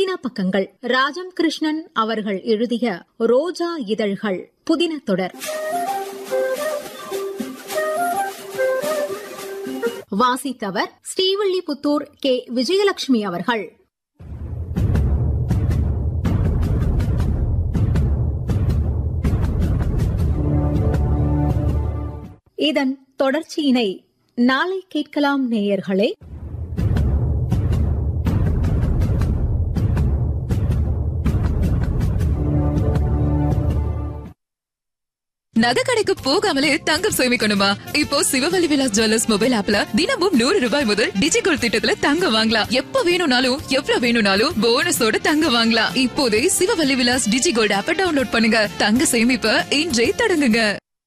புதின பக்கங்கள் ராஜம் கிருஷ்ணன் அவர்கள் எழுதிய ரோஜா இதழ்கள் புதின தொடர் வாசித்தவர் ஸ்ரீவில்லிபுத்தூர் கே விஜயலட்சுமி அவர்கள் இதன் தொடர்ச்சியினை நாளை கேட்கலாம் நேயர்களே நகை கடைக்கு போகாமலே தங்கம் சேமிக்கணுமா இப்போ சிவவழி விலாஸ் ஜுவல்லர்ஸ் மொபைல் ஆப்ல தினமும் நூறு ரூபாய் முதல் டிஜிகோல் திட்டத்துல தங்கம் வாங்கலாம் எப்ப வேணும்னாலும் எவ்வளவு வேணும்னாலும் போனஸோட தங்கம் வாங்கலாம் இப்போதே சிவவழி விலாஸ் டிஜிகோல்ட் ஆப்பை டவுன்லோட் பண்ணுங்க தங்க சேமிப்ப இன்றே தொடங்குங்க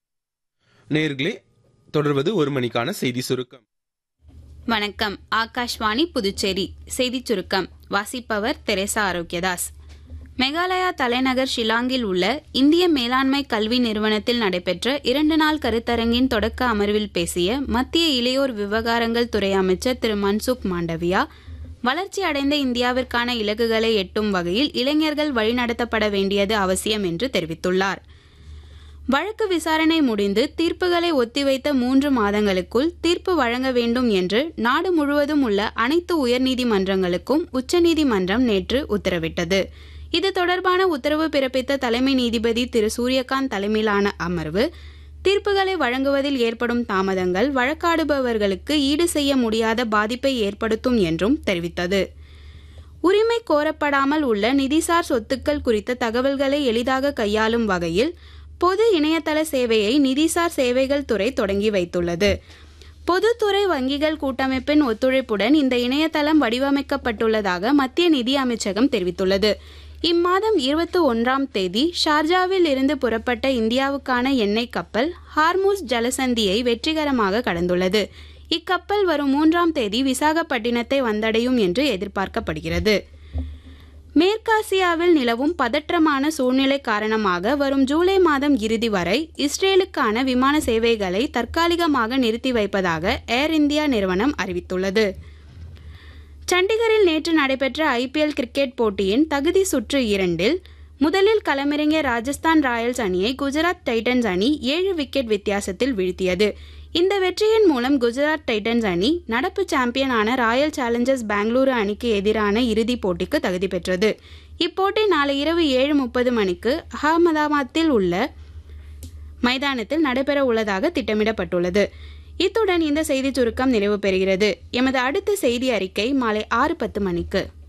நேர்களே தொடர்வது ஒரு மணிக்கான செய்தி சுருக்கம் வணக்கம் ஆகாஷ்வாணி புதுச்சேரி செய்திச் சுருக்கம் வாசிப்பவர் தெரேசா ஆரோக்கியதாஸ் மெகாலயா தலைநகர் ஷிலாங்கில் உள்ள இந்திய மேலாண்மை கல்வி நிறுவனத்தில் நடைபெற்ற இரண்டு நாள் கருத்தரங்கின் தொடக்க அமர்வில் பேசிய மத்திய இளையோர் விவகாரங்கள் துறை அமைச்சர் திரு மன்சுக் மாண்டவியா வளர்ச்சி அடைந்த இந்தியாவிற்கான இலக்குகளை எட்டும் வகையில் இளைஞர்கள் வழிநடத்தப்பட வேண்டியது அவசியம் என்று தெரிவித்துள்ளார் வழக்கு விசாரணை முடிந்து தீர்ப்புகளை ஒத்திவைத்த மூன்று மாதங்களுக்குள் தீர்ப்பு வழங்க வேண்டும் என்று நாடு முழுவதும் உள்ள அனைத்து உயர்நீதிமன்றங்களுக்கும் உச்சநீதிமன்றம் நேற்று உத்தரவிட்டது இது தொடர்பான உத்தரவு பிறப்பித்த தலைமை நீதிபதி திரு சூரியகாந்த் தலைமையிலான அமர்வு தீர்ப்புகளை வழங்குவதில் ஏற்படும் தாமதங்கள் வழக்காடுபவர்களுக்கு ஈடு செய்ய முடியாத பாதிப்பை ஏற்படுத்தும் என்றும் தெரிவித்தது உரிமை கோரப்படாமல் உள்ள நிதிசார் சொத்துக்கள் குறித்த தகவல்களை எளிதாக கையாளும் வகையில் பொது இணையதள சேவையை நிதிசார் சேவைகள் துறை தொடங்கி வைத்துள்ளது பொதுத்துறை வங்கிகள் கூட்டமைப்பின் ஒத்துழைப்புடன் இந்த இணையதளம் வடிவமைக்கப்பட்டுள்ளதாக மத்திய நிதி அமைச்சகம் தெரிவித்துள்ளது இம்மாதம் இருபத்தி ஒன்றாம் தேதி ஷார்ஜாவில் இருந்து புறப்பட்ட இந்தியாவுக்கான எண்ணெய் கப்பல் ஹார்மூஸ் ஜலசந்தியை வெற்றிகரமாக கடந்துள்ளது இக்கப்பல் வரும் மூன்றாம் தேதி விசாகப்பட்டினத்தை வந்தடையும் என்று எதிர்பார்க்கப்படுகிறது மேற்காசியாவில் நிலவும் பதற்றமான சூழ்நிலை காரணமாக வரும் ஜூலை மாதம் இறுதி வரை இஸ்ரேலுக்கான விமான சேவைகளை தற்காலிகமாக நிறுத்தி வைப்பதாக ஏர் இந்தியா நிறுவனம் அறிவித்துள்ளது சண்டிகரில் நேற்று நடைபெற்ற ஐபிஎல் கிரிக்கெட் போட்டியின் தகுதி சுற்று இரண்டில் முதலில் களமிறங்கிய ராஜஸ்தான் ராயல்ஸ் அணியை குஜராத் டைட்டன்ஸ் அணி ஏழு விக்கெட் வித்தியாசத்தில் வீழ்த்தியது இந்த வெற்றியின் மூலம் குஜராத் டைட்டன்ஸ் அணி நடப்பு சாம்பியனான ராயல் சேலஞ்சர்ஸ் பெங்களூரு அணிக்கு எதிரான இறுதிப் போட்டிக்கு தகுதி பெற்றது இப்போட்டி நாளை இரவு ஏழு முப்பது மணிக்கு அகமதாபாத்தில் உள்ள மைதானத்தில் நடைபெற உள்ளதாக திட்டமிடப்பட்டுள்ளது இத்துடன் இந்த செய்திச் சுருக்கம் நிறைவு பெறுகிறது எமது அடுத்த செய்தி அறிக்கை மாலை ஆறு பத்து மணிக்கு